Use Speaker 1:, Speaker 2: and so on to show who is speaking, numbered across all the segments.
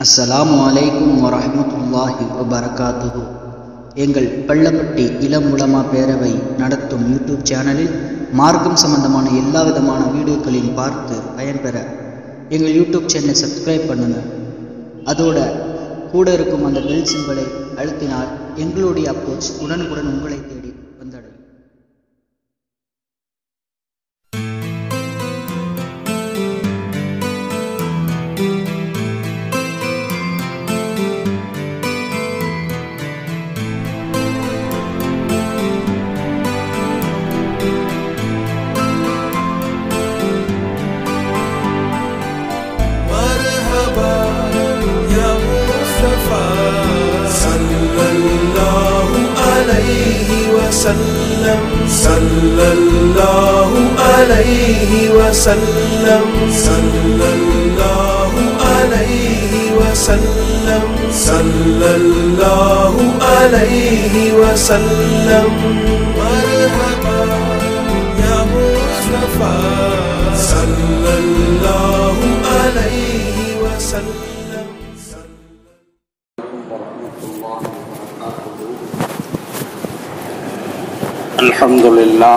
Speaker 1: அஸ்ஸலாமு அலைக்கும் வரஹ்மத்துல்லாஹி வபரகாத்துஹு எங்கள் பள்ளப்பட்டி இளம் உலமா பேரவை நடத்தும் யூடியூப் சேனலில் மார்க்கம் சம்பந்தமான எல்லா விதமான வீடியோக்களையும் பார்த்து பயன்பெற எங்கள் யூடியூப் சேனலை சப்ஸ்கிரைப் பண்ணுங்க அதோட கூட இருக்கும் அந்த பெல் சிம்பலை அழுத்தினால் எங்களுடைய அப்ரோச் உடனுக்குடன் உங்களை தேடி வந்தடையும்
Speaker 2: مرحبا يا مصطفى صلى الله عليه وسلم صلى الله عليه وسلم صلى الله عليه وسلم صلى الله عليه وسلم مرحبا يا مصطفى صلى الله عليه وسلم
Speaker 3: الحمد لله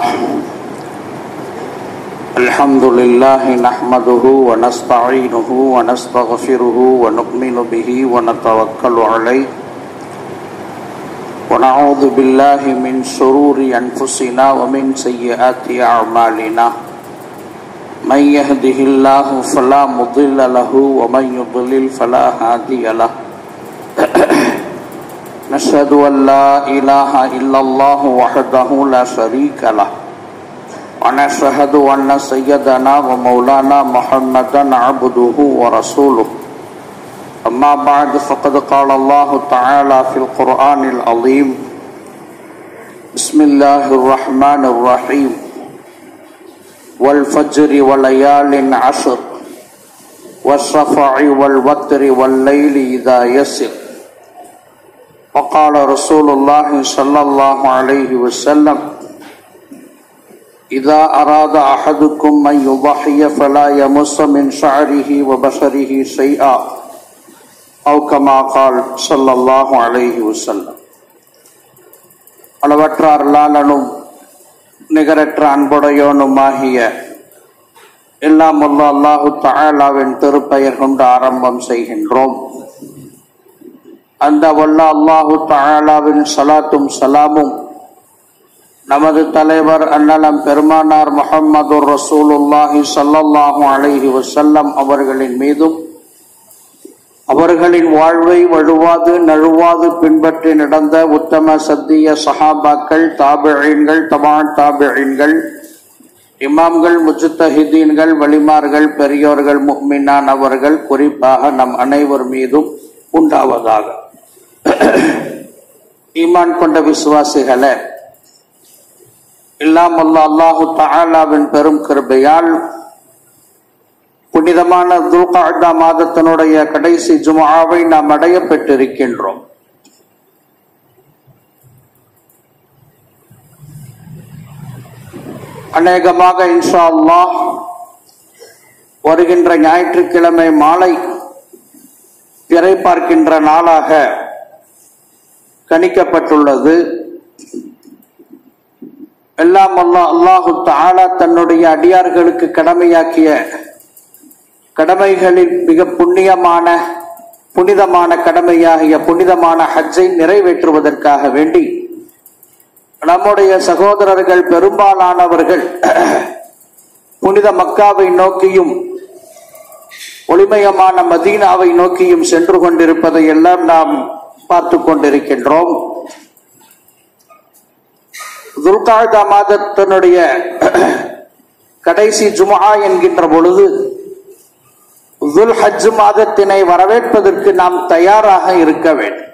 Speaker 3: الحمد لله نحمده ونستعينه ونستغفره ونؤمن به ونتوكل عليه ونعوذ بالله من شرور أنفسنا ومن سيئات أعمالنا من يهده الله فلا مضل له ومن يضلل فلا هادي له نشهد أن لا إله إلا الله وحده لا شريك له ونشهد أن سيدنا ومولانا محمدا عبده ورسوله أما بعد فقد قال الله تعالى في القرآن العظيم بسم الله الرحمن الرحيم والفجر وليال عشر والشفع والوتر والليل إذا يسر وقال رسول الله صلى الله عليه وسلم إذا أراد أحدكم أن يضحي فلا يمس من شعره وبشره شيئا أو كما قال صلى الله عليه وسلم அளவற்ற அருளாளனும் நிகரற்ற அன்புடையோனுமாகிய எல்லாம் உள்ள அல்லாஹு தஆலாவின் திருப்பெயர் கொண்டு ஆரம்பம் செய்கின்றோம் அந்த வல்ல அல்லாஹு தஆலாவின் சலாத்தும் சலாமும் நமது தலைவர் அன்னலம் பெருமானார் முஹம்மது ரசூலுல்லாஹி ஸல்லல்லாஹு அலைஹி வஸல்லம் அவர்களின் மீதும் அவர்களின் வாழ்வை வழுவாது நழுவாது பின்பற்றி நடந்த உத்தம சத்திய சஹாபாக்கள் தாபிழீன்கள் தபான் தாபிழீன்கள் இமாம்கள் முஜுத்தஹிதீன்கள் வலிமார்கள் பெரியோர்கள் முஹ்மினான் அவர்கள் குறிப்பாக நம் அனைவர் மீதும் உண்டாவதாக ஈமான் கொண்ட விசுவாசிகளே எல்லாம் அல்ல அல்லாஹு தஆலாவின் பெரும் கிருபையால் புனிதமான துல்காடா மாதத்தினுடைய கடைசி ஜுமாவை நாம் அடைய பெற்றிருக்கின்றோம் அநேகமாக இன்ஷா அல்லாஹ் வருகின்ற ஞாயிற்றுக்கிழமை மாலை பிறை பார்க்கின்ற நாளாக கணிக்கப்பட்டுள்ளது எல்லாம் அல்லாஹ் அல்லாஹு தாலா தன்னுடைய அடியார்களுக்கு கடமையாக்கிய கடமைகளில் மிக புண்ணியமான புனிதமான கடமையாகிய புனிதமான ஹஜ்ஜை நிறைவேற்றுவதற்காக வேண்டி நம்முடைய சகோதரர்கள் பெரும்பாலானவர்கள் புனித மக்காவை நோக்கியும் ஒளிமயமான மதீனாவை நோக்கியும் சென்று கொண்டிருப்பதை எல்லாம் நாம் பார்த்து கொண்டிருக்கின்றோம் துல்காதா மாதத்தினுடைய கடைசி ஜுமா என்கின்ற பொழுது துல் ஹஜ் மாதத்தினை வரவேற்பதற்கு நாம் தயாராக இருக்க வேண்டும்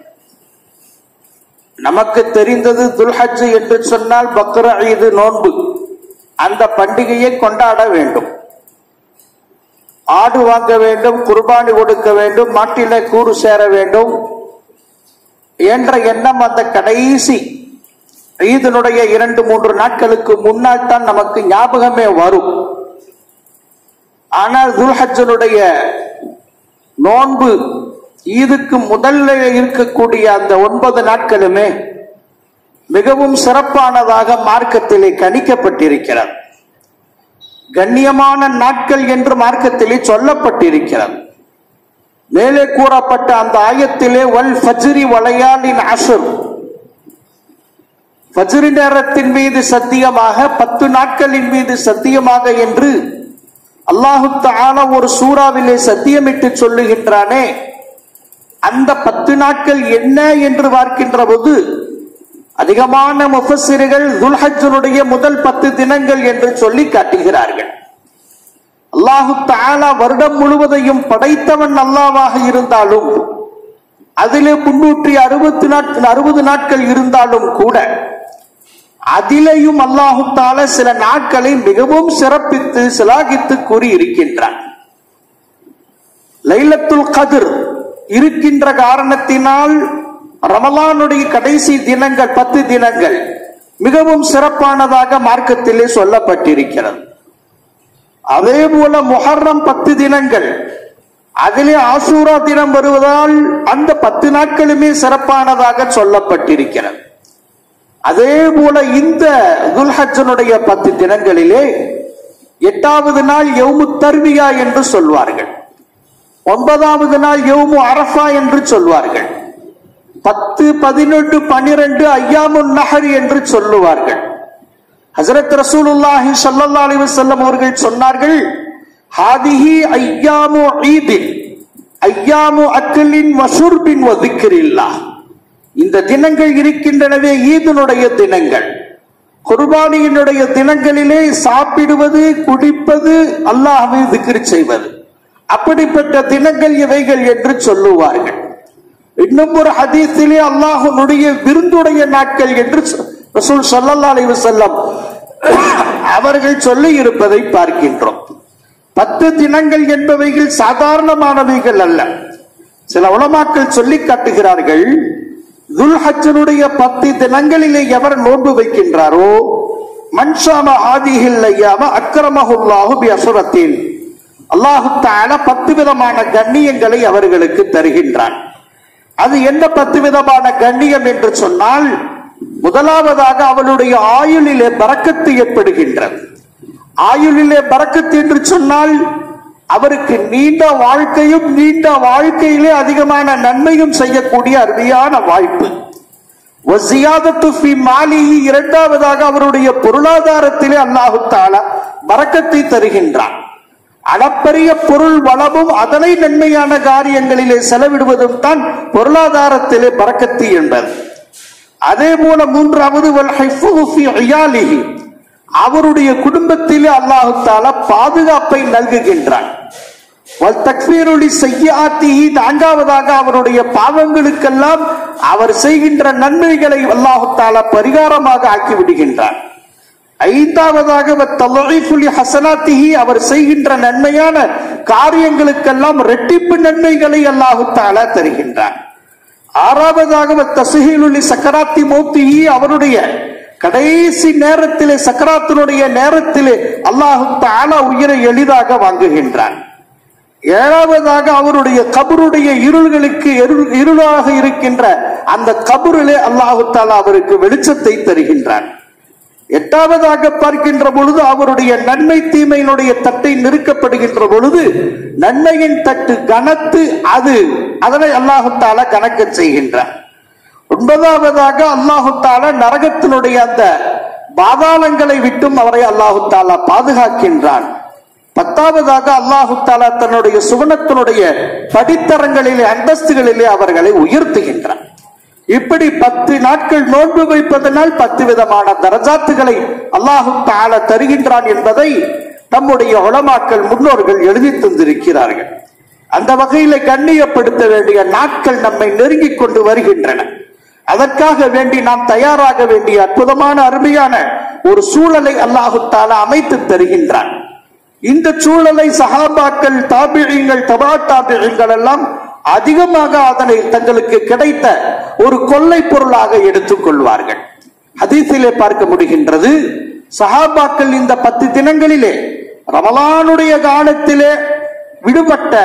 Speaker 3: நமக்கு தெரிந்தது துல்ஹஜ் என்று சொன்னால் பக்ர ஈது நோன்பு அந்த பண்டிகையை கொண்டாட வேண்டும் ஆடு வாங்க வேண்டும் குர்பானி கொடுக்க வேண்டும் மாட்டில கூறு சேர வேண்டும் என்ற எண்ணம் அந்த கடைசி ஈதனுடைய இரண்டு மூன்று நாட்களுக்கு முன்னால் தான் நமக்கு ஞாபகமே வரும் ஆனால் துல்ஹஜனுடைய நோன்பு ஈதுக்கு முதல்ல இருக்கக்கூடிய அந்த ஒன்பது நாட்களுமே மிகவும் சிறப்பானதாக மார்க்கத்திலே கணிக்கப்பட்டிருக்கிறது கண்ணியமான நாட்கள் என்று மார்க்கத்திலே சொல்லப்பட்டிருக்கிறது மேலே கூறப்பட்ட அந்த ஆயத்திலே வல் ஃபஜ்ரி வளையாலின் அசுர் ஃபஜ்ரி நேரத்தின் மீது சத்தியமாக பத்து நாட்களின் மீது சத்தியமாக என்று அல்லாஹு தஆலா ஒரு சூறாவிலே சத்தியமிட்டு சொல்லுகின்றானே அந்த பத்து நாட்கள் என்ன என்று பார்க்கின்ற போது அதிகமான முஃபssiர்கள் துல்ஹஜ்ஜனுடைய முதல் பத்து தினங்கள் என்று சொல்லி காட்டுகிறார்கள் அல்லாஹு தஆலா வருடம் முழுவதையும் படைத்தவன் அல்லாவாக இருந்தாலும் அதிலே முன்னூற்றி அறுபத்தி நாட்கள் அறுபது நாட்கள் இருந்தாலும் கூட அதிலேயும் அல்லாஹு தால சில நாட்களை மிகவும் சிறப்பித்து சிலாகித்து கூறி இருக்கின்றான் லைலத்துல் கதிர் இருக்கின்ற காரணத்தினால் ரமலானுடைய கடைசி தினங்கள் பத்து தினங்கள் மிகவும் சிறப்பானதாக மார்க்கத்திலே சொல்லப்பட்டிருக்கிறது அதே போல முஹர்ரம் பத்து தினங்கள் அதிலே ஆசூரா தினம் வருவதால் அந்த பத்து நாட்களுமே சிறப்பானதாக சொல்லப்பட்டிருக்கிறது அதே போல இந்த துல்ஹஜனுடைய பத்து தினங்களிலே எட்டாவது நாள் யௌமு தர்வியா என்று சொல்வார்கள் ஒன்பதாவது நாள் யௌமு அரஃபா என்று சொல்வார்கள் பத்து பதினொன்று பனிரெண்டு ஐயாமு நஹர் என்று சொல்லுவார்கள் ஹசரத் ரசூலுல்லாஹி ஸல்லல்லாஹு அலைஹி வஸல்லம் அவர்கள் சொன்னார்கள் ஹாதிஹி ஐயாமு ஈதின் ஐயாமு அக்கலின் வசுர்பின் வதிக்கிரில்லாஹ் இந்த தினங்கள் இருக்கின்றனவே ஈதனுடைய தினங்கள் குர்பானியினுடைய தினங்களிலே சாப்பிடுவது குடிப்பது அல்லாஹ்வை திக்ர் செய்வது அப்படிப்பட்ட தினங்கள் இவைகள் என்று சொல்லுவார்கள் இன்னும் ஒரு ஹதீஸிலே அல்லாஹ்வுடைய விருந்துடைய நாட்கள் என்று சொ- ரசூல் ஸல்லல்லாஹு அலைஹி வஸல்லம் அவர்கள் சொல்லி இருப்பதை பார்க்கின்றோம் பத்து தினங்கள் என்பவைகள் சாதாரணமானவைகள் அல்ல சில உலமாக்கள் சொல்லி காட்டுகிறார்கள் துல்ஹஜனுடைய பத்து தினங்களிலே எவர் நோன்பு வைக்கின்றாரோ மன்ஷாம ஆதிஹில் ஐயாம அக்கிரமஹுல்லாஹு பி அசுரத்தின் அல்லாஹு தஆலா பத்து விதமான கண்ணியங்களை அவர்களுக்கு தருகின்றான் அது என்ன பத்து விதமான கண்ணியம் என்று சொன்னால் முதலாவதாக அவளுடைய ஆயுளிலே பறக்கத்து ஏற்படுகின்றது ஆயுளிலே பறக்கத்து என்று சொன்னால் அவருக்கு நீண்ட வாழ்க்கையும் நீண்ட வாழ்க்கையிலே அதிகமான நன்மையும் செய்யக்கூடிய அருமையான வாய்ப்பு வசியாதத்து ஃபி மாலிஹி இரண்டாவதாக அவருடைய பொருளாதாரத்திலே அல்லாஹு தாலா பறக்கத்தை தருகின்றான் அளப்பரிய பொருள் வளமும் அதனை நன்மையான காரியங்களிலே செலவிடுவதும் தான் பொருளாதாரத்திலே பறக்கத்து என்பது அதே போல மூன்றாவது வல் ஹிஃபுஹு ஃபி இயாலிஹி அவருடைய குடும்பத்திலே அல்லாஹு தாலா பாதுகாப்பை நல்குகின்றான் வல் தக்ஃபீருலி செய்யாத்திஹி நான்காவதாக அவருடைய பாவங்களுக்கெல்லாம் அவர் செய்கின்ற நன்மைகளை அல்லாஹு தாலா பரிகாரமாக ஆக்கி விடுகின்றான் ஐந்தாவதாக வத்தலீஃபுலி ஹசனாத்திஹி அவர் செய்கின்ற நன்மையான காரியங்களுக்கெல்லாம் ரெட்டிப்பு நன்மைகளை அல்லாஹு தாலா தருகின்றான் ஆறாவதாக தசுஹீலுலி சக்கராத்தி மௌத்திஹி அவருடைய கடைசி நேரத்திலே சக்கராத்தினுடைய நேரத்திலே அல்லாஹு தாலா உயிரை எளிதாக வாங்குகின்றான் ஏழாவதாக அவருடைய கபருடைய இருள்களுக்கு இருள்- இருளாக இருக்கின்ற அந்த கபரிலே அல்லாஹு தாலா அவருக்கு வெளிச்சத்தை தருகின்றான் எட்டாவதாக பார்க்கின்ற பொழுது அவருடைய நன்மை தீமையினுடைய தட்டை நெருக்கப்படுகின்ற பொழுது நன்மையின் தட்டு கனத்து அது அதனை அல்லாஹு தாலா கணக்க செய்கின்றான் ஒன்பதாவதாக அல்லாஹு தாலா நரகத்தினுடைய அந்த பாதாளங்களை விட்டும் அவரை அல்லாஹு தாலா பாதுகாக்கின்றான் பத்தாவதாக அல்லாஹு தாலா தன்னுடைய சுவனத்தினுடைய படித்தரங்களிலே அந்தஸ்துகளிலே அவர்களை உயர்த்துகின்றான் இப்படி பத்து நாட்கள் நோன்பு வைப்பதனால் பத்து விதமான தரஜாத்துகளை அல்லாஹு தாலா தருகின்றான் என்பதை நம்முடைய உலமாக்கள் முன்னோர்கள் எழுதி தந்திருக்கிறார்கள் அந்த வகையில கண்ணியப்படுத்த வேண்டிய நாட்கள் நம்மை நெருங்கிக் கொண்டு வருகின்றன அதற்காக வேண்டி நாம் தயாராக வேண்டிய அற்புதமான அருமையான ஒரு சூழலை அல்லாஹு தாலா அமைத்து தருகின்றான் இந்த சூழலை சஹாபாக்கள் தாபிழிங்கள் தபா தாபிழிங்கள் எல்லாம் அதிகமாக அதனை தங்களுக்கு கிடைத்த ஒரு கொள்ளை பொருளாக எடுத்துக் கொள்வார்கள் ஹதீஸிலே பார்க்க முடிகின்றது சஹாபாக்கள் இந்த பத்து தினங்களிலே ரமலானுடைய காலத்திலே விடுபட்ட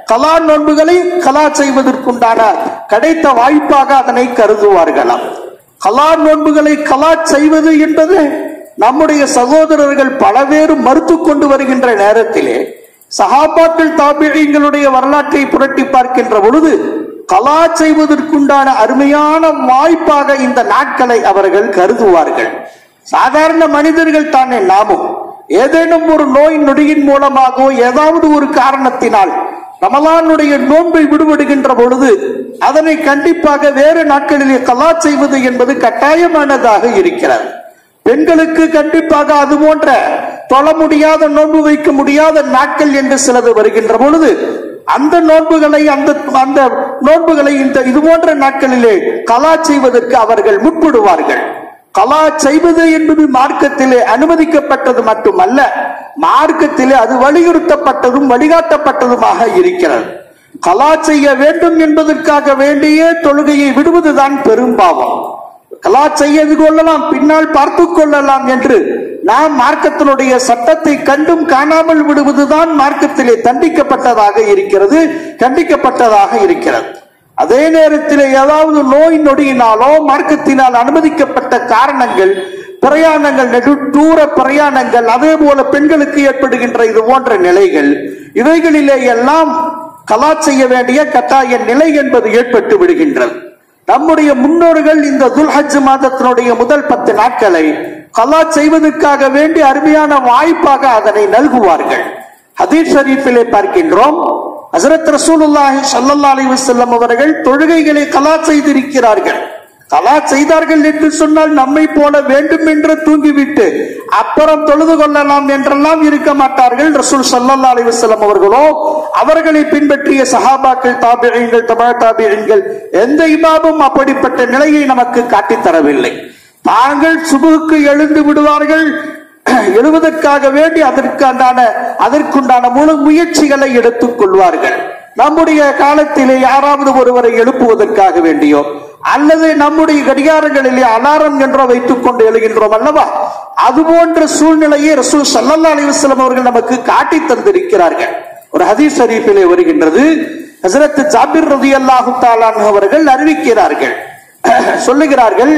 Speaker 3: கலா நோன்புகளை கலா செய்வதற்குண்டான கிடைத்த வாய்ப்பாக அதனை கருதுவார்களாம் கலா நோன்புகளை கலா செய்வது என்பது நம்முடைய சகோதரர்கள் பல பேர் மறுத்து கொண்டு வருகின்ற நேரத்திலே சஹாபாக்கள் தாபிழிங்களுடைய வரலாற்றை புரட்டி பார்க்கின்ற பொழுது கலா செய்வதற்குண்டான அருமையான வாய்ப்பாக இந்த நாட்களை அவர்கள் கருதுவார்கள் சாதாரண மனிதர்கள் தானே நாமும் ஏதேனும் ஒரு நோய் நொடியின் மூலமாகவோ ஏதாவது ஒரு காரணத்தினால் ரமலானுடைய நோன்பை விடுபடுகின்ற பொழுது அதனை கண்டிப்பாக வேறு நாட்களிலே கலா செய்வது என்பது கட்டாயமானதாக இருக்கிறது பெண்களுக்கு கண்டிப்பாக அது போன்ற தொழ முடியாத நோன்பு வைக்க முடியாத நாட்கள் என்று சிலது வருகின்ற பொழுது அந்த நோன்புகளை அந்த அந்த நோன்புகளை இந்த இது போன்ற நாட்களிலே கலா செய்வதற்கு அவர்கள் முற்படுவார்கள் கலா செய்வது என்பது மார்க்கத்திலே அனுமதிக்கப்பட்டது மட்டுமல்ல மார்க்கத்திலே அது வலியுறுத்தப்பட்டதும் வழிகாட்டப்பட்டதுமாக இருக்கிறது கலா செய்ய வேண்டும் என்பதற்காக வேண்டிய தொழுகையை விடுவதுதான் பெரும்பாவம் கலா செய்து கொள்ளலாம் பின்னால் பார்த்து கொள்ளலாம் என்று நாம் மார்க்கத்தினுடைய சட்டத்தை கண்டும் காணாமல் விடுவதுதான் மார்க்கத்திலே தண்டிக்கப்பட்டதாக இருக்கிறது கண்டிக்கப்பட்டதாக இருக்கிறது அதே நேரத்தில் ஏதாவது நோய் நொடியினாலோ மார்க்கத்தினால் அனுமதிக்கப்பட்ட காரணங்கள் பிரயாணங்கள் நெடு தூர பிரயாணங்கள் அதே போல பெண்களுக்கு ஏற்படுகின்ற இது போன்ற நிலைகள் இவைகளிலே எல்லாம் கலா செய்ய வேண்டிய கட்டாய நிலை என்பது ஏற்பட்டு விடுகின்றது நம்முடைய முன்னோர்கள் இந்த துல்ஹஜ் மாதத்தினுடைய முதல் பத்து நாட்களை கலா செய்வதற்காக வேண்டி அருமையான வாய்ப்பாக அதனை நல்குவார்கள் ஹதீஸ் ஷரீஃபிலே பார்க்கின்றோம் ஹசரத் ரசூலுல்லாஹி ஸல்லல்லாஹு அலைஹி வஸல்லம் அவர்கள் தொழுகைகளை கலா செய்திருக்கிறார்கள் கலா செய்தார்கள் என்று சொன்னால் நம்மை போல வேண்டும் என்று தூங்கிவிட்டு அப்புறம் தொழுது கொள்ளலாம் என்றெல்லாம் இருக்க மாட்டார்கள் ரசூல் ஸல்லல்லாஹு அலைஹி வஸல்லம் அவர்களோ அவர்களை பின்பற்றிய சஹாபாக்கள் தாபியங்கள் தபா தாபியங்கள் எந்த இமாமும் அப்படிப்பட்ட நிலையை நமக்கு காட்டித் தரவில்லை தாங்கள் சுபுக்கு எழுந்து விடுவார்கள் எழுவதற்காக வேண்டி அதற்கான அதற்குண்டான முழு முயற்சிகளை எடுத்துக் கொள்வார்கள் நம்முடைய காலத்திலே யாராவது ஒருவரை எழுப்புவதற்காக வேண்டியோ அல்லது நம்முடைய கடிகாரங்களிலே அலாரம் என்றோ வைத்துக் கொண்டு எழுகின்றோம் அல்லவா அது போன்ற சூழ்நிலையை ரசூல் சல்லல்லா அலிவசலம் அவர்கள் நமக்கு காட்டி தந்திருக்கிறார்கள் ஒரு ஹதீஸ் ஷரீஃபிலே வருகின்றது ஹசரத் ஜாபிர் ரதி அல்லாஹு தாலான் அவர்கள் அறிவிக்கிறார்கள் சொல்லுகிறார்கள்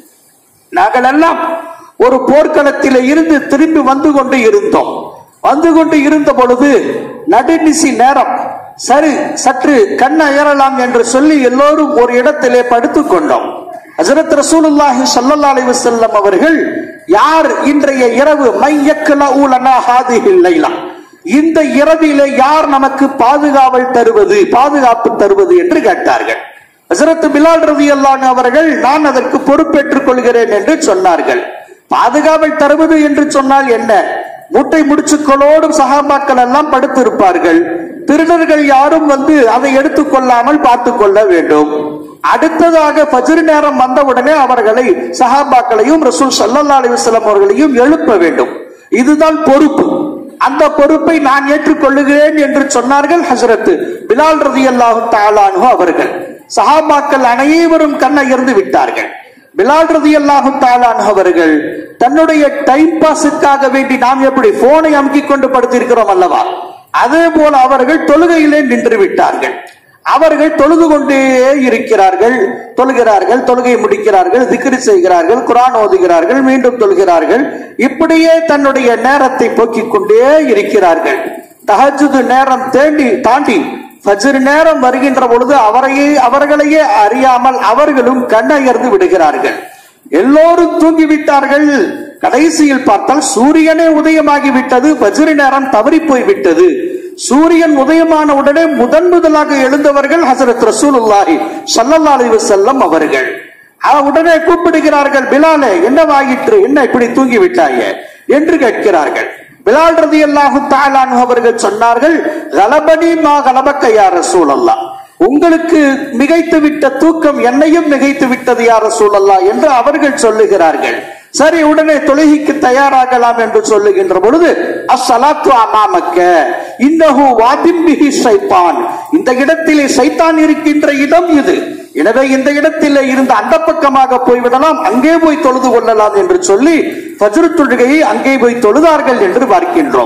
Speaker 3: நாங்கள் எல்லாம் ஒரு போர்க்களத்திலே இருந்து திரும்பி வந்து கொண்டு இருந்தோம் வந்து கொண்டு இருந்த பொழுது நடுநிசி நேரம் சரி சற்று கண்ண ஏறலாம் என்று சொல்லி எல்லோரும் ஒரு இடத்திலே படுத்துக் கொண்டோம் ஹசரத் ரசூலுல்லாஹி ஸல்லல்லாஹு அலைஹி வஸல்லம் அவர்கள் யார் இன்றைய இரவு மையக்கல ஊலனா ஹாதிஹில் லைலா இந்த இரவிலே யார் நமக்கு பாதுகாவல் தருவது பாதுகாப்பு தருவது என்று கேட்டார்கள் ஹசரத் பிலால் ரதி அவர்கள் நான் அதற்கு பொறுப்பேற்றுக் கொள்கிறேன் என்று சொன்னார்கள் பாதுகாவல் தருவது என்று சொன்னால் என்ன மூட்டை முடிச்சுக்களோடு சகாபாக்கள் எல்லாம் படுத்திருப்பார்கள் திருடர்கள் யாரும் வந்து அதை எடுத்துக் கொள்ளாமல் பார்த்துக் கொள்ள வேண்டும் அடுத்ததாக பஜ்ர் நேரம் வந்தவுடனே அவர்களை சஹாபாக்களையும் ரசூல் சல்லல்லா அலி வஸல்லம் அவர்களையும் எழுப்ப வேண்டும் இதுதான் பொறுப்பு அந்த பொறுப்பை நான் ஏற்றுக்கொள்ளுகிறேன் என்று சொன்னார்கள் ஹசரத் பிலால் ரதி அல்லாஹு தாலானு அவர்கள் சஹாபாக்கள் அனைவரும் கண்ணயர்ந்து விட்டார்கள் பிலால் ரதி அல்லாஹு தாலானு அவர்கள் தன்னுடைய டைம் பாஸுக்காக வேண்டி நாம் எப்படி போனை அமுக்கிக் கொண்டு படுத்திருக்கிறோம் அல்லவா அதே போல அவர்கள் தொழுகையிலே நின்று விட்டார்கள் அவர்கள் தொழுது கொண்டே இருக்கிறார்கள் தொழுகிறார்கள் தொழுகை முடிக்கிறார்கள் திக்ரி செய்கிறார்கள் குரான் ஓதுகிறார்கள் மீண்டும் தொழுகிறார்கள் இப்படியே தன்னுடைய நேரத்தை போக்கிக் கொண்டே இருக்கிறார்கள் தஹஜுது நேரம் தேண்டி தாண்டி ஃபஜ்ர் நேரம் வருகின்ற பொழுது அவரையே அவர்களையே அறியாமல் அவர்களும் கண்ணயர்ந்து விடுகிறார்கள் எல்லோரும் தூங்கிவிட்டார்கள் கடைசியில் பார்த்தால் சூரியனே உதயமாகி விட்டது வஜ்ரி நேரம் தவறி போய் விட்டது சூரியன் உதயமான உடனே முதன் முதலாக எழுந்தவர்கள் ஹசரத் ரசூலுல்லாஹி ஸல்லல்லாஹு அலைஹி வஸல்லம் அவர்கள் அவ- உடனே கூப்பிடுகிறார்கள் பிலாலே என்னவாயிற்று என்ன இப்படி தூங்கி விட்டாயே என்று கேட்கிறார்கள் பிலால் ரதியல்லாஹு தஆலான் அவர்கள் சொன்னார்கள் கலபனி மா கலபக்க யா ரசூலல்லாஹ் உங்களுக்கு மிகைத்து விட்ட தூக்கம் என்னையும் மிகைத்து விட்டது யார சூழல்லா என்று அவர்கள் சொல்லுகிறார்கள் சரி உடனே தொழுகைக்கு தயாராகலாம் என்று சொல்லுகின்ற பொழுது அஸ்ஸலாத்து அமாமக்க இன்னஹு வாதிம்பிஹி சைத்தான் இந்த இடத்திலே சைத்தான் இருக்கின்ற இடம் இது எனவே இந்த இடத்திலே இருந்து அந்த பக்கமாக போய்விடலாம் அங்கே போய் தொழுது கொள்ளலாம் என்று சொல்லி ஃபஜ்ர் தொழுகையை அங்கே போய் தொழுதார்கள் என்று பார்க்கின்றோம்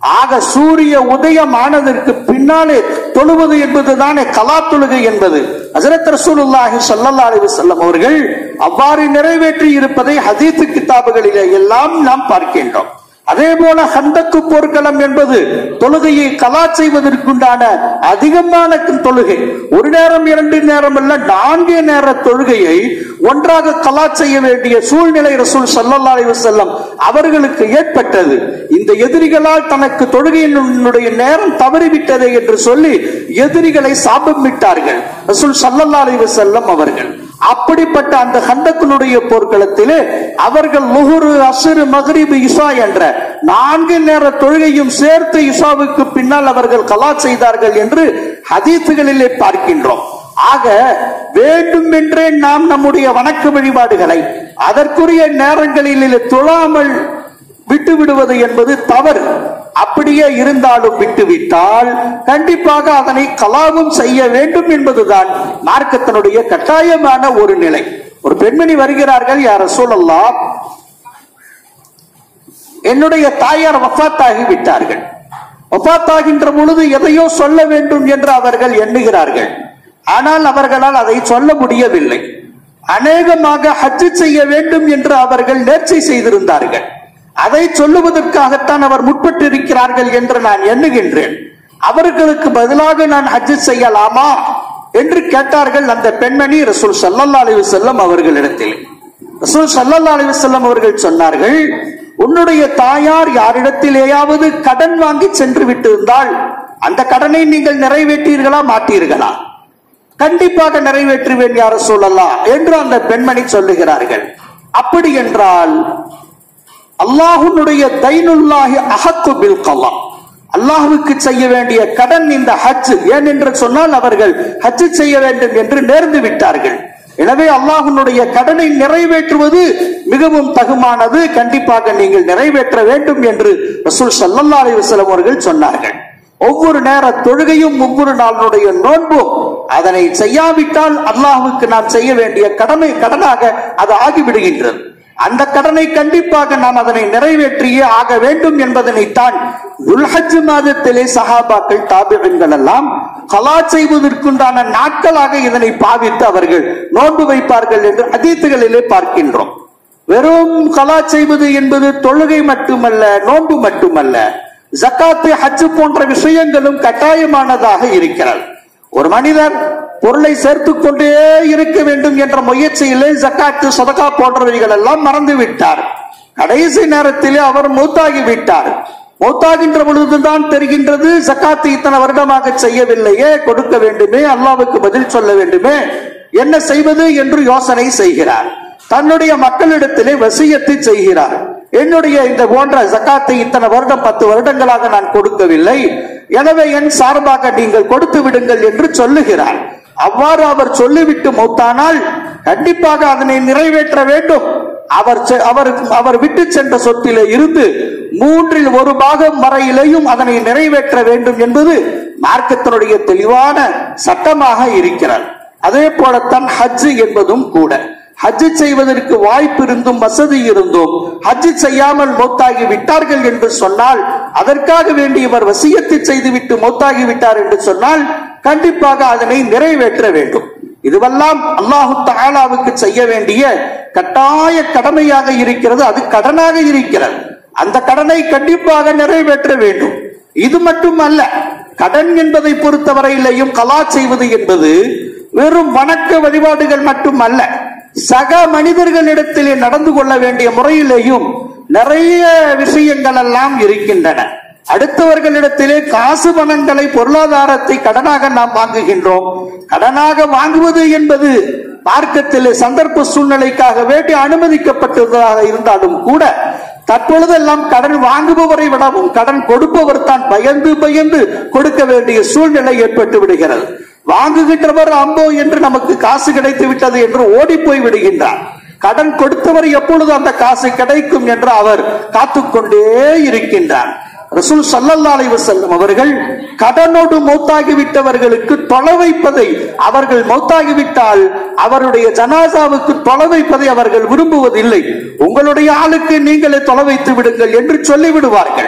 Speaker 3: ஆக சூரிய உதயம் ஆனதற்கு பின்னாலே தொழுவது என்பதுதானே கலா தொழுகை என்பது ஹசரத் ரசூலுல்லாஹி ஸல்லல்லாஹு அலைஹி வஸல்லம் அவர்கள் அவ்வாறு நிறைவேற்றி இருப்பதை ஹதீஸ் கிதாபுகளிலே எல்லாம் நாம் பார்க்கின்றோம் அதே போல ஹந்தக்கு போர்க்களம் என்பது தொழுகையை கலா செய்வதற்குண்டான அதிகமான தொழுகை ஒரு நேரம் இரண்டு நேரம் அல்ல நான்கு நேர தொழுகையை ஒன்றாக கலா செய்ய வேண்டிய சூழ்நிலை ரசூல் ஸல்லல்லாஹு அலைஹி வஸல்லம் அவர்களுக்கு ஏற்பட்டது இந்த எதிரிகளால் தனக்கு தொழுகையினுடைய நேரம் தவறிவிட்டது என்று சொல்லி எதிரிகளை சாபமிட்டார்கள் ரசூல் ஸல்லல்லாஹு அலைஹி வஸல்லம் அவர்கள் அப்படிப்பட்ட அந்த ஹந்தக்குனுடைய போர்க்களத்திலே அவர்கள் முகுரு அசுரு மகரிபு இசா என்ற நான்கு நேர தொழுகையும் சேர்த்து இசாவுக்கு பின்னால் அவர்கள் கலா செய்தார்கள் என்று ஹதீசுகளிலே பார்க்கின்றோம் ஆக வேண்டுமென்றே நாம் நம்முடைய வணக்க வழிபாடுகளை அதற்குரிய நேரங்களிலே தொழாமல் விட்டு விடுவது என்பது தவறு அப்படியே இருந்தாலும் விட்டுவிட்டால் கண்டிப்பாக அதனை கலாவும் செய்ய வேண்டும் என்பதுதான் மார்க்கத்தினுடைய கட்டாயமான ஒரு நிலை ஒரு பெண்மணி வருகிறார்கள் யார சூழல்லாம் என்னுடைய தாயார் வஃத்தாகி விட்டார்கள் வஃத்தாகின்ற பொழுது எதையோ சொல்ல வேண்டும் என்று அவர்கள் எண்ணுகிறார்கள் ஆனால் அவர்களால் அதை சொல்ல முடியவில்லை அநேகமாக ஹஜ்ஜு செய்ய வேண்டும் என்று அவர்கள் நேர்ச்சை செய்திருந்தார்கள் அதை சொல்லுவதற்காகத்தான் அவர் முற்பட்டிருக்கிறார்கள் என்று நான் எண்ணுகின்றேன் அவர்களுக்கு பதிலாக நான் ஹஜ்ஜு செய்யலாமா என்று கேட்டார்கள் அந்த பெண்மணி ரசூல் சல்லல்லா அலி வசல்லம் அவர்களிடத்தில் ரசூல் சல்லல்லா அலி வசல்லம் அவர்கள் சொன்னார்கள் உன்னுடைய தாயார் யாரிடத்திலேயாவது கடன் வாங்கி சென்று விட்டிருந்தால் அந்த கடனை நீங்கள் நிறைவேற்றீர்களா மாட்டீர்களா கண்டிப்பாக நிறைவேற்றுவேன் யார சொல்லலாம் என்று அந்த பெண்மணி சொல்லுகிறார்கள் அப்படி என்றால் அல்லாஹுனுடைய தைனுல்லாஹி அஹத்து பில் கலாம் அல்லாஹுக்கு செய்ய வேண்டிய கடன் இந்த ஹஜ் ஏன் என்று சொன்னால் அவர்கள் ஹஜ் செய்ய வேண்டும் என்று நேர்ந்து விட்டார்கள் எனவே அல்லாஹுனுடைய கடனை நிறைவேற்றுவது மிகவும் தகுமானது கண்டிப்பாக நீங்கள் நிறைவேற்ற வேண்டும் என்று ரசூல் சல்லல்லா அலி வசலம் அவர்கள் சொன்னார்கள் ஒவ்வொரு நேர தொழுகையும் ஒவ்வொரு நாளுடைய நோன்பும் அதனை செய்யாவிட்டால் அல்லாஹுக்கு நாம் செய்ய வேண்டிய கடமை கடனாக அது ஆகிவிடுகின்றது அந்த கடனை கண்டிப்பாக நாம் அதனை நிறைவேற்றியே ஆக வேண்டும் என்பதனைத்தான் துல்ஹஜ் மாதத்திலே சஹாபாக்கள் தாபிகங்கள் எல்லாம் கலா செய்வதற்குண்டான நாட்களாக இதனை பாவித்து அவர்கள் நோன்பு வைப்பார்கள் என்று அதீத்துகளிலே பார்க்கின்றோம் வெறும் கலா செய்வது என்பது தொழுகை மட்டுமல்ல நோன்பு மட்டுமல்ல ஜக்காத்து ஹஜ் போன்ற விஷயங்களும் கட்டாயமானதாக இருக்கிறது ஒரு மனிதர் பொருளை சேர்த்து கொண்டே இருக்க வேண்டும் என்ற முயற்சியிலே ஜக்காத்து சதகா போன்றவைகள் எல்லாம் மறந்து விட்டார் கடைசி நேரத்திலே அவர் மூத்தாகி விட்டார் மூத்தாகின்ற பொழுதுதான் தெரிகின்றது ஜக்காத்து இத்தனை வருடமாக செய்யவில்லையே கொடுக்க வேண்டுமே அல்லாவுக்கு பதில் சொல்ல வேண்டுமே என்ன செய்வது என்று யோசனை செய்கிறார் தன்னுடைய மக்களிடத்திலே வசியத்தை செய்கிறார் என்னுடைய இந்த போன்ற ஜக்காத்தை இத்தனை வருடம் பத்து வருடங்களாக நான் கொடுக்கவில்லை எனவே என் சார்பாக நீங்கள் கொடுத்து விடுங்கள் என்று சொல்லுகிறார் அவ்வாறு அவர் சொல்லிவிட்டு மௌத்தானால் கண்டிப்பாக அதனை நிறைவேற்ற வேண்டும் அவர் செ- அவர் அவர் விட்டு சென்ற சொத்திலே இருந்து மூன்றில் ஒரு பாகம் வரையிலேயும் அதனை நிறைவேற்ற வேண்டும் என்பது மார்க்கத்தினுடைய தெளிவான சட்டமாக இருக்கிறது அதே போலத்தான் ஹஜ் என்பதும் கூட ஹஜ் செய்வதற்கு வாய்ப்பு இருந்தும் வசதி இருந்தும் ஹஜ் செய்யாமல் மௌத்தாகி விட்டார்கள் என்று சொன்னால் அதற்காக வேண்டி இவர் வசியத்தை செய்துவிட்டு மௌத்தாகி விட்டார் என்று சொன்னால் கண்டிப்பாக அதனை நிறைவேற்ற வேண்டும் இதுவெல்லாம் அல்லாஹு தஆலாவுக்கு செய்ய வேண்டிய கட்டாய கடமையாக இருக்கிறது அது கடனாக இருக்கிறது அந்த கடனை கண்டிப்பாக நிறைவேற்ற வேண்டும் இது மட்டுமல்ல கடன் என்பதை பொறுத்தவரையிலையும் கலா செய்வது என்பது வெறும் வணக்க வழிபாடுகள் மட்டுமல்ல சக மனிதர்களிடத்திலே நடந்து கொள்ள வேண்டிய முறையிலேயும் நிறைய விஷயங்கள் எல்லாம் இருக்கின்றன அடுத்தவர்களிடத்திலே காசு பணங்களை பொருளாதாரத்தை கடனாக நாம் வாங்குகின்றோம் கடனாக வாங்குவது என்பது மார்க்கத்திலே சந்தர்ப்ப சூழ்நிலைக்காக வேண்டி அனுமதிக்கப்பட்டதாக இருந்தாலும் கூட தற்பொழுதெல்லாம் கடன் வாங்குபவரை விடவும் கடன் கொடுப்பவர் தான் பயந்து பயந்து கொடுக்க வேண்டிய சூழ்நிலை ஏற்பட்டு விடுகிறது வாங்குகின்றவர் அம்போ என்று நமக்கு காசு கிடைத்து விட்டது என்று ஓடி போய் விடுகின்றார் கடன் கொடுத்தவர் எப்பொழுது அந்த காசு கிடைக்கும் என்று அவர் காத்துக்கொண்டே இருக்கின்றார் ரசூல் ஸல்லல்லாஹு அலைஹி வஸல்லம் அவர்கள் கடனோடு மௌத்தாகி விட்டவர்களுக்கு தொலை வைப்பதை அவர்கள் மௌத்தாகி விட்டால் அவருடைய ஜனாசாவுக்கு தொலை வைப்பதை அவர்கள் விரும்புவதில்லை உங்களுடைய ஆளுக்கு நீங்களே தொலை வைத்து விடுங்கள் என்று சொல்லி விடுவார்கள்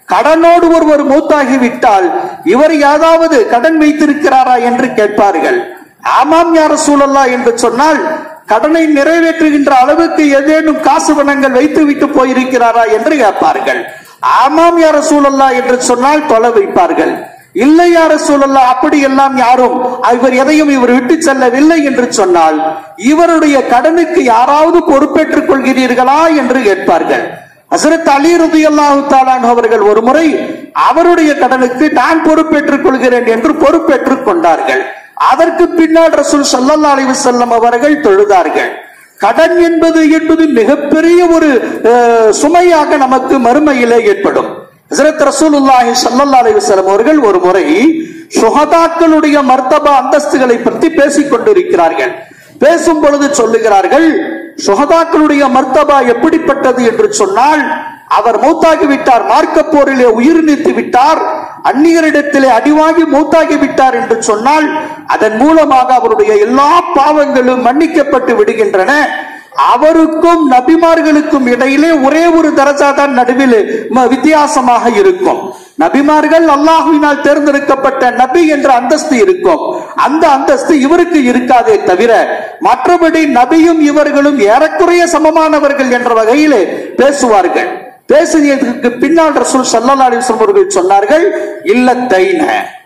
Speaker 3: கடனோடு ஒருவர் மூத்தாகி விட்டால் இவர் ஏதாவது கடன் வைத்திருக்கிறாரா என்று கேட்பார்கள் ஆமாம் யார சூழல்லா என்று சொன்னால் கடனை நிறைவேற்றுகின்ற அளவுக்கு ஏதேனும் காசு பணங்கள் வைத்து விட்டு போயிருக்கிறாரா என்று கேட்பார்கள் ஆமாம் யார சூழல்லா என்று சொன்னால் தொலை வைப்பார்கள் இல்லை யார சூழல்லா அப்படி எல்லாம் யாரும் இவர் எதையும் இவர் விட்டு செல்லவில்லை என்று சொன்னால் இவருடைய கடனுக்கு யாராவது பொறுப்பேற்றுக் கொள்கிறீர்களா என்று கேட்பார்கள் ஹசரத் அலி ரதி அல்லாஹு அவர்கள் ஒரு முறை அவருடைய கடனுக்கு நான் பொறுப்பேற்றுக் கொள்கிறேன் என்று பொறுப்பேற்றுக் கொண்டார்கள் அதற்கு பின்னால் ரசூல் சல்லல்லா அலைஹி வஸல்லம் அவர்கள் தொழுதார்கள் கடன் என்பது என்பது மிகப்பெரிய ஒரு அஹ், சுமையாக நமக்கு மறுமையிலே ஏற்படும் ஹசரத் ரசூலுல்லாஹி ஸல்லல்லாஹு அலைஹி வஸல்லம் அவர்கள் ஒரு முறை சுஹதாக்களுடைய மர்த்தபா அந்தஸ்துகளை பற்றி பேசிக் கொண்டிருக்கிறார்கள் பேசும் பொழுது சொல்லுகிறார்கள் சுஹதாக்களுடைய மர்த்தபா எப்படிப்பட்டது என்று சொன்னால் அவர் மூத்தாகி விட்டார் மார்க்க போரிலே உயிர் நீத்து விட்டார் அந்நியரிடத்திலே அடிவாங்கி மூத்தாகி விட்டார் என்று சொன்னால் அதன் மூலமாக அவருடைய எல்லா பாவங்களும் மன்னிக்கப்பட்டு விடுகின்றன அவருக்கும் நபிமார்களுக்கும் இடையிலே ஒரே ஒரு தரஜா தான் நடுவில் ம- வித்தியாசமாக இருக்கும் நபிமார்கள் அல்லாஹுவினால் தேர்ந்தெடுக்கப்பட்ட நபி என்ற அந்தஸ்து இருக்கும் அந்த அந்தஸ்து இவருக்கு இருக்காதே தவிர மற்றபடி நபியும் இவர்களும் ஏறக்குறைய சமமானவர்கள் என்ற வகையிலே பேசுவார்கள் பேசியதற்கு பின்னால் ரசூல் சல்லல்லாஹு அலைஹி வஸல்லம் அவர்கள் சொன்னார்கள் இல்லத்தைன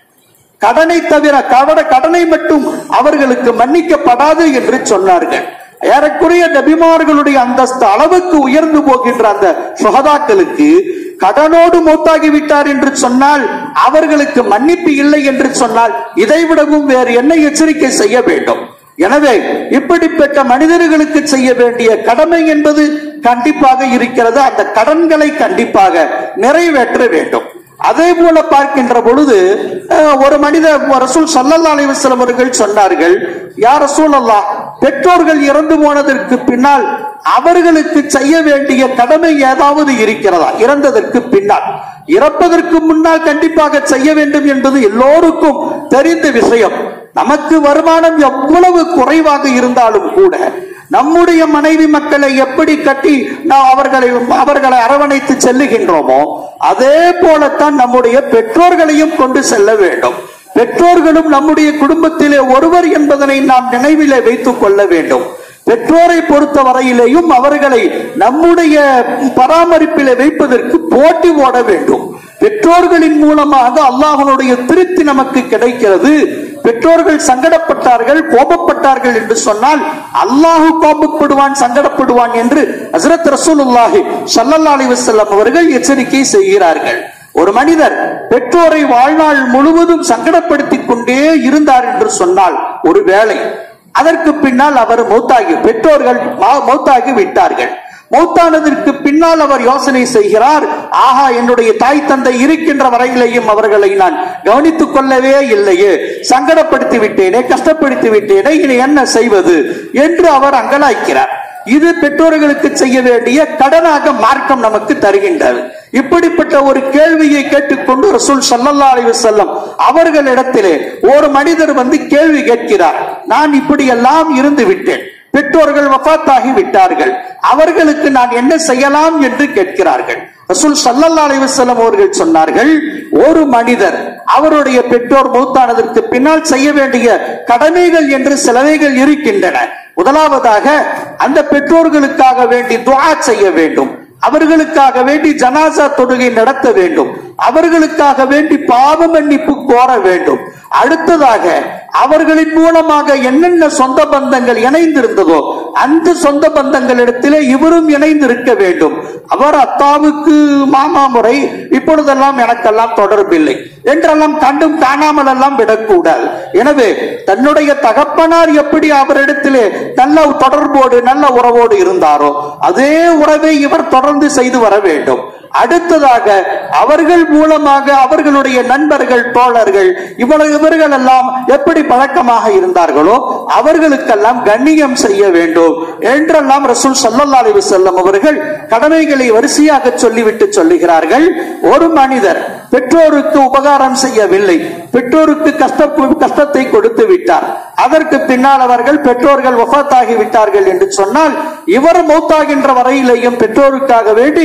Speaker 3: கடனை தவிர கவட கடனை மட்டும் அவர்களுக்கு மன்னிக்கப்படாது என்று சொன்னார்கள் ஏறக்குறைய நபிமார்களுடைய அந்தஸ்து அளவுக்கு உயர்ந்து போகின்ற அந்த சுகதாக்களுக்கு கடனோடு மூத்தாகி விட்டார் என்று சொன்னால் அவர்களுக்கு மன்னிப்பு இல்லை என்று சொன்னால் இதைவிடவும் வேறு என்ன எச்சரிக்கை செய்ய வேண்டும் எனவே இப்படிப்பட்ட மனிதர்களுக்கு செய்ய வேண்டிய கடமை என்பது கண்டிப்பாக இருக்கிறது அந்த கடன்களை கண்டிப்பாக நிறைவேற்ற வேண்டும் அதே போல பார்க்கின்ற பொழுது அஹ், ஒரு மனிதர் ரசூல் சல்லல்லா அலைஹி வஸல்லம் அவர்கள் சொன்னார்கள் யார் ரசூல் அல்லாஹ் பெற்றோர்கள் இறந்து போனதற்கு பின்னால் அவர்களுக்கு செய்ய வேண்டிய கடமை ஏதாவது இருக்கிறதா இறந்ததற்கு பின்னால் இறப்பதற்கு முன்னால் கண்டிப்பாக செய்ய வேண்டும் என்பது எல்லோருக்கும் தெரிந்த விஷயம் நமக்கு வருமானம் எவ்வளவு குறைவாக இருந்தாலும் கூட நம்முடைய மனைவி மக்களை எப்படி கட்டி நாம் அவர்களை அவர்களை அரவணைத்து செல்லுகின்றோமோ அதே போலத்தான் நம்முடைய பெற்றோர்களையும் கொண்டு செல்ல வேண்டும் பெற்றோர்களும் நம்முடைய குடும்பத்திலே ஒருவர் என்பதனை நாம் நினைவிலே வைத்துக் கொள்ள வேண்டும் பெற்றோரை பொறுத்த வரையிலேயும் அவர்களை நம்முடைய பராமரிப்பிலே வைப்பதற்கு போட்டி ஓட வேண்டும் பெற்றோர்களின் மூலமாக அல்லாஹனுடைய திருப்தி நமக்கு கிடைக்கிறது பெற்றோர்கள் சங்கடப்பட்டார்கள் கோபப்பட்டார்கள் என்று சொன்னால் அல்லாஹு கோபப்படுவான் சங்கடப்படுவான் என்று ஹசரத் ரசூலுல்லாஹி ஸல்லல்லாஹு அலைஹி வஸல்லம் அவர்கள் எச்சரிக்கை செய்கிறார்கள் ஒரு மனிதர் பெற்றோரை வாழ்நாள் முழுவதும் சங்கடப்படுத்திக் கொண்டே இருந்தார் என்று சொன்னால் ஒரு வேளை அதற்கு பின்னால் அவர் மௌத்தாகி பெற்றோர்கள் மௌ- மௌத்தாகி விட்டார்கள் மௌத்தானதற்கு பின்னால் அவர் யோசனை செய்கிறார் ஆஹா என்னுடைய தாய் தந்தை இருக்கின்ற வரையிலேயும் அவர்களை நான் கவனித்துக் கொள்ளவே இல்லையே சங்கடப்படுத்தி விட்டேனே கஷ்டப்படுத்தி விட்டேனே இனி என்ன செய்வது என்று அவர் அங்கலாய்க்கிறார் இது பெற்றோர்களுக்கு செய்ய வேண்டிய கடனாக மார்க்கம் நமக்கு தருகின்றது இப்படிப்பட்ட ஒரு கேள்வியை கேட்டுக்கொண்டு ரசூல் ஸல்லல்லாஹு அலைஹி வஸல்லம் அவர்களிடத்திலே ஒரு மனிதர் வந்து கேள்வி கேட்கிறார் நான் இப்படி எல்லாம் இருந்து விட்டேன் பெற்றோர்கள் வஃபாத்தாகி விட்டார்கள் அவர்களுக்கு நான் என்ன செய்யலாம் என்று கேட்கிறார்கள் ரசூல் ஸல்லல்லாஹு அலைஹி வஸல்லம் அவர்கள் சொன்னார்கள் ஒரு மனிதர் அவருடைய பெற்றோர் மூத்தானதற்கு பின்னால் செய்ய வேண்டிய கடமைகள் என்று சிலவைகள் இருக்கின்றன முதலாவதாக அந்த பெற்றோர்களுக்காக வேண்டி துஆ செய்ய வேண்டும் அவர்களுக்காக வேண்டி ஜனாசா தொழுகை நடத்த வேண்டும் அவர்களுக்காக வேண்டி பாவ மன்னிப்பு கோர வேண்டும் அடுத்ததாக அவர்களின் மூலமாக என்னென்ன சொந்த பந்தங்கள் இணைந்திருந்ததோ அந்த சொந்த பந்தங்களிடத்திலே இவரும் இணைந்திருக்க வேண்டும் அவர் அத்தாவுக்கு மாமா முறை இப்பொழுதெல்லாம் எனக்கெல்லாம் தொடர்பில்லை என்றெல்லாம் கண்டும் காணாமல் எல்லாம் விடக்கூடாது எனவே தன்னுடைய தகப்பனார் எப்படி அவரிடத்திலே நல்ல தொடர்போடு நல்ல உறவோடு இருந்தாரோ அதே உறவை இவர் தொடர்ந்து செய்து வர வேண்டும் அடுத்ததாக அவர்கள் மூலமாக அவர்களுடைய நண்பர்கள் தோழர்கள் இவ்வளவு இவர்கள் எல்லாம் எப்படி பழக்கமாக இருந்தார்களோ அவர்களுக்கெல்லாம் கண்ணியம் செய்ய வேண்டும் என்றெல்லாம் ரசூல் ஸல்லல்லாஹு அலைஹி வஸல்லம் அவர்கள் கடமைகளை வரிசையாக சொல்லிவிட்டு சொல்லுகிறார்கள் ஒரு மனிதர் பெற்றோருக்கு உபகாரம் செய்யவில்லை பெற்றோருக்கு கஷ்ட கஷ்டத்தை கொடுத்து விட்டார் அதற்கு பின்னால் அவர்கள் பெற்றோர்கள் வஃபாத்தாகி விட்டார்கள் என்று சொன்னால் இவர் மௌத்தாகின்ற வரையிலேயும் பெற்றோருக்காக வேண்டி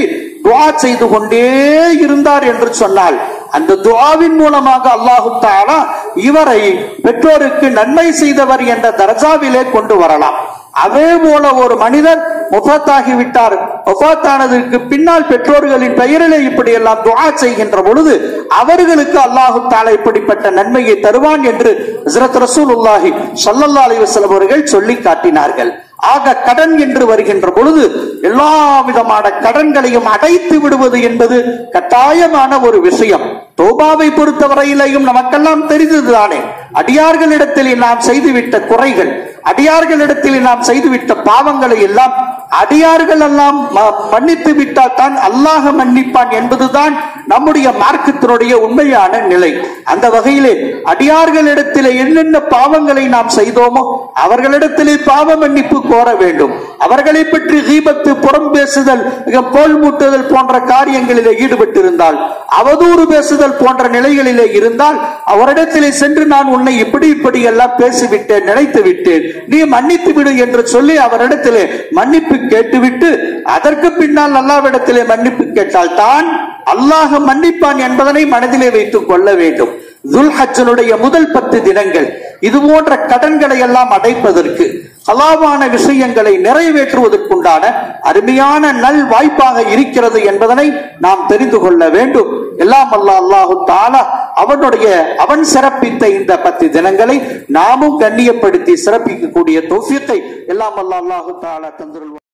Speaker 3: துஆ செய்து கொண்டே இருந்தார் என்று சொன்னால் அந்த துஆவின் மூலமாக அல்லாஹு தாலா இவரை பெற்றோருக்கு நன்மை செய்தவர் என்ற தர்ஜாவிலே கொண்டு வரலாம் அதே போல ஒரு மனிதர் முஃபத்தாகி விட்டார் முஃபத்தானதற்கு பின்னால் பெற்றோர்களின் பெயரிலே இப்படி எல்லாம் துஆ செய்கின்ற பொழுது அவர்களுக்கு அல்லாஹு தாலா இப்படிப்பட்ட நன்மையை தருவான் என்று ஹஸ்ரத் ரசூலுல்லாஹி ஸல்லல்லாஹு அலைஹி வஸல்லம் அவர்கள் சொல்லி காட்டினார்கள் ஆக கடன் என்று வருகின்ற பொழுது எல்லா விதமான கடன்களையும் அடைத்து விடுவது என்பது கட்டாயமான ஒரு விஷயம் தோபாவை பொறுத்தவரையிலையும் நமக்கெல்லாம் தெரிந்ததுதானே அடியார்களிடத்தில் நாம் செய்துவிட்ட குறைகள் அடியார்களிடத்தில் நாம் செய்துவிட்ட பாவங்களை எல்லாம் அடியார்கள் எல்லாம் ம- மன்னித்து விட்டால் தான் அல்லாஹ் மன்னிப்பான் என்பதுதான் நம்முடைய மார்க்கத்தினுடைய உண்மையான நிலை அந்த வகையிலே அடியார்களிடத்திலே என்னென்ன பாவங்களை நாம் செய்தோமோ அவர்களிடத்திலே பாவ மன்னிப்பு கோர வேண்டும் அவர்களை பற்றி கீபத்து புறம் பேசுதல் மிக கோல் மூட்டுதல் போன்ற காரியங்களிலே ஈடுபட்டிருந்தால் அவதூறு பேசுதல் போன்ற நிலைகளிலே இருந்தால் அவரிடத்திலே சென்று நான் உன்னை இப்படி இப்படி எல்லாம் பேசிவிட்டேன் நினைத்து விட்டேன் நீ மன்னித்து விடு என்று சொல்லி அவரிடத்திலே மன்னிப்பு கேட்டுவிட்டு அதற்கு பின்னால் அல்லாவிடத்திலே மன்னிப்பு கேட்டால் தான் அல்லாஹ் மன்னிப்பான் என்பதனை மனதிலே வைத்துக் கொள்ள வேண்டும் துல்ஹஜனுடைய முதல் பத்து தினங்கள் இது போன்ற கடன்களை எல்லாம் அடைப்பதற்கு ஹலாவான விஷயங்களை நிறைவேற்றுவதற்குண்டான அருமையான நல் வாய்ப்பாக இருக்கிறது என்பதனை நாம் தெரிந்து கொள்ள வேண்டும் எல்லாம் அல்லா அல்லாஹு தாலா அவனுடைய அவன் சிறப்பித்த இந்த பத்து தினங்களை நாமும் கண்ணியப்படுத்தி சிறப்பிக்கக்கூடிய தௌஃபியத்தை எல்லாம் அல்லா அல்லாஹு தாலா தந்துருவான்